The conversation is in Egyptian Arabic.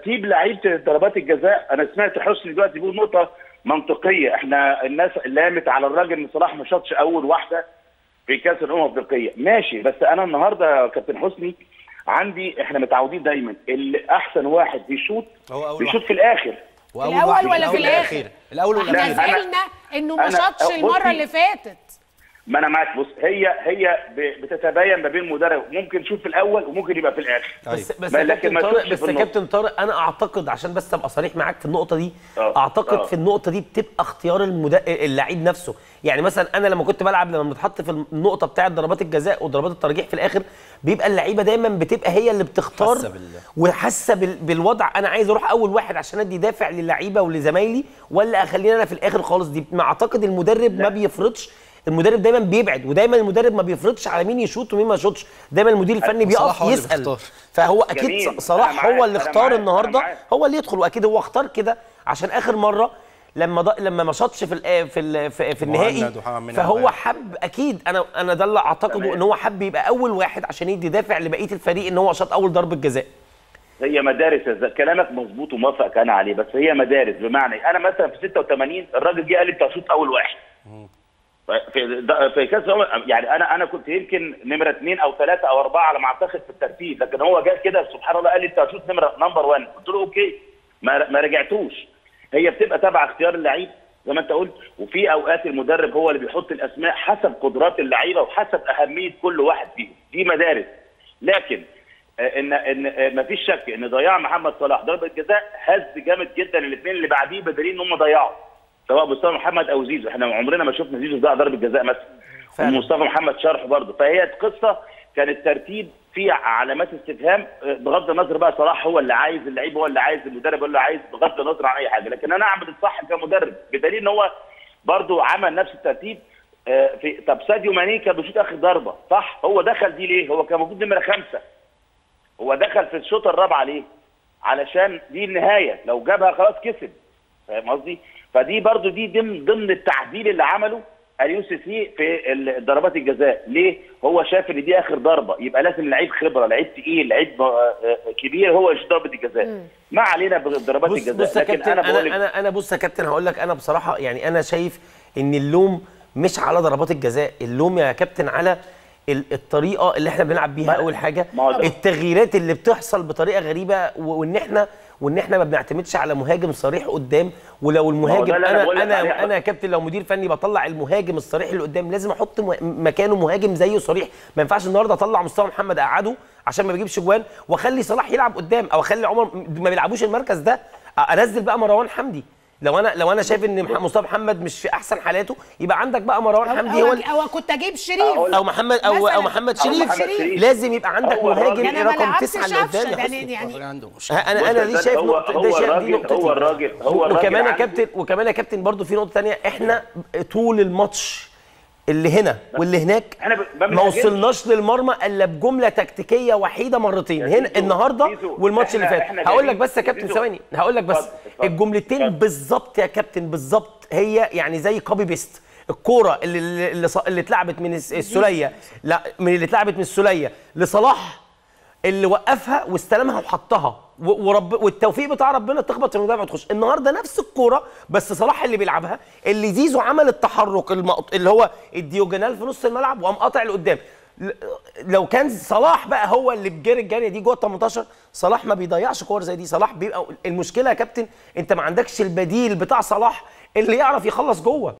ترتيب لعيبه ضربات الجزاء انا سمعت حسني دلوقتي بيقول نقطه منطقيه احنا الناس لامت على الراجل ان صلاح ما شاطش اول واحده في كاس الامم الافريقيه ماشي بس انا النهارده يا كابتن حسني عندي احنا متعودين دايما اللي احسن واحد بيشوط هو أول بيشوط واحد. في الاخر وأول الأول واحد- ولا في الأول الآخر؟ الاول ولا لا، احنا الاخير أنا- زعلنا انه ما أنا- شاطش المره بصي. اللي فاتت ما انا معاك بص هي هي ب- بتتباين ما بين المدرب ممكن يشوط في الاول وممكن يبقى في الاخر بس بس ما- يا لكن كابتن ما طارق تشوفش بس في يا النص. كابتن طارق انا اعتقد عشان بس ابقى صريح معاك في النقطه دي آه، اعتقد آه. في النقطه دي بتبقى اختيار المد... اللعيب نفسه يعني مثلا انا لما كنت بلعب لما بنتحط في النقطه بتاعه ضربات الجزاء وضربات الترجيح في الاخر بيبقى اللعيبه دايما بتبقى هي اللي بتختار حاسة بال- وحاسه بال... بالوضع انا عايز اروح اول واحد عشان ادي دافع للعيبه ولزمايلي ولا اخليني انا في الاخر خالص دي ما اعتقد المدرب ما بيفرضش المدرب دايما بيبعد ودايما المدرب ما بيفرضش على مين يشوط ومين ما يشوطش دايما المدير الفني وصلاح بيقف هو اللي يسال بيختار. فهو اكيد جميل. أنا صلاح معاك، هو اللي أنا اختار معاك، أنا النهارده معاك. هو اللي يدخل واكيد هو اختار كده عشان اخر مره لما ض... لما ما شاطش في ال... في ال... في, في النهائي مهند وحمد منعم فهو وغيره. حب اكيد انا انا ده اللي اعتقده تمام. ان هو حب يبقى اول واحد عشان يدي دافع لبقيه الفريق ان هو شاط اول ضربه جزاء هي مدارس يا زلمة. كلامك مظبوط وموافق انا عليه بس هي مدارس بمعنى انا مثلا في 86 الراجل جه قال لي انت هتشوط اول واحد في ده- في كاس الأمم- يعني انا انا كنت يمكن نمره اثنين او ثلاثه او اربعه على ما اعتقد في الترتيب لكن هو جه كده سبحان الله قال لي انت هتشوط نمره نمبر 1 قلت له اوكي ما ما رجعتوش هي بتبقى تبع اختيار اللعيب زي ما انت قلت وفي اوقات المدرب هو اللي بيحط الاسماء حسب قدرات اللعيبه وحسب اهميه كل واحد فيهم دي مدارس لكن آه، ان ان ما فيش شك ان ضياع محمد صلاح ضربه جزاء هز جامد جدا الاثنين اللي بعديه بدليل ان هم ضيعوا سواء مصطفى محمد او زيزو احنا عمرنا ما شفنا زيزو ضيع ضربه جزاء مثلا فعلا. ومصطفى محمد شرح برضه فهي قصه كان الترتيب فيه علامات استفهام آه، بغض النظر بقى صلاح هو اللي عايز اللعيب هو اللي عايز المدرب هو اللي عايز بغض النظر عن اي حاجه لكن انا اعمل الصح كمدرب بدليل ان هو برضه عمل نفس الترتيب آه، في طب ساديو ماني كان بيشوط اخر ضربه صح هو دخل دي ليه؟ هو كان موجود نمره خمسه هو دخل في الشوط الرابعه ليه؟ علشان دي النهايه لو جابها خلاص كسب فاهم قصدي؟ فدي برضو دي ضمن ضمن التعديل اللي عمله اليوسفي في ال- ضربات الجزاء ليه؟ هو شاف ان دي اخر ضربه يبقى لازم لعيب خبره لعيب تقيل لعيب آه، آه، كبير هو يشوط ضربه الجزاء ما علينا بضربات بص الجزاء بص يا لكن كابتن انا انا بقول لك انا انا بص يا كابتن هقول لك انا بصراحه يعني انا شايف ان اللوم مش على ضربات الجزاء اللوم يا كابتن على ال- الطريقه اللي احنا بنلعب بيها ما- اول حاجه ما هو ده. التغييرات اللي بتحصل بطريقه غريبه و- وان احنا وان احنا ما بنعتمدش على مهاجم صريح قدام ولو المهاجم ده اللي أنا انا بقول لك عليه. انا انا يا كابتن لو مدير فني بطلع المهاجم الصريح اللي قدام لازم احط مه- مكانه مهاجم زيه صريح ما ينفعش النهارده اطلع مصطفى محمد اقعده عشان ما بيجيبش جوان واخلي صلاح يلعب قدام او اخلي عمر ما بيلعبوش المركز ده انزل بقى مروان حمدي لو انا لو انا شايف ان مح- مصطفى محمد مش في احسن حالاته يبقى عندك بقى مروان حمدي هو او, ال- أو كنت اجيب شريف او محمد او مثلاً. او محمد أو شريف محمد شريف. لازم يبقى عندك هو الراجل- مهاجم انا ما رقم لعبتش تسعه اللي قدام قفشه يا ده حسني. يعني عنده مشكله ها، انا انا دي بص، شايف هو- نقطه هو ده شايف دي الراجل- نقطتي هو الراجل- هو الراجل وكمان يا عنده- كابتن وكمان يا كابتن برضو في نقطه تانية احنا طول الماتش اللي هنا واللي هناك إحنا ب- ما ما بنهاجمش. وصلناش للمرمى الا بجمله تكتيكيه وحيده مرتين يا هنا زيزو، النهارده زيزو، والماتش اللي إحنا- فات إحنا هقول لك جايين- بس يا كابتن زيزو. ثواني هقول لك بس اتفضل، اتفضل. الجملتين اتفضل. بالظبط يا كابتن بالظبط هي يعني زي كوبي بيست الكوره اللي اللي, اللي, ص- اللي اتلعبت من الس- السوليه لا من اللي اتلعبت من السوليه لصلاح اللي وقفها واستلمها وحطها و- ورب والتوفيق بتاع ربنا تخبط في المدافع وتخش النهارده نفس الكوره بس صلاح اللي بيلعبها اللي زيزو عمل التحرك المقط... اللي هو الديوجونال في نص الملعب وقام قاطع لقدام ل- لو كان صلاح بقى هو اللي بجري الجاريه دي جوه ال 18 صلاح ما بيضيعش كور زي دي صلاح بيبقى المشكله يا كابتن انت ما عندكش البديل بتاع صلاح اللي يعرف يخلص جوه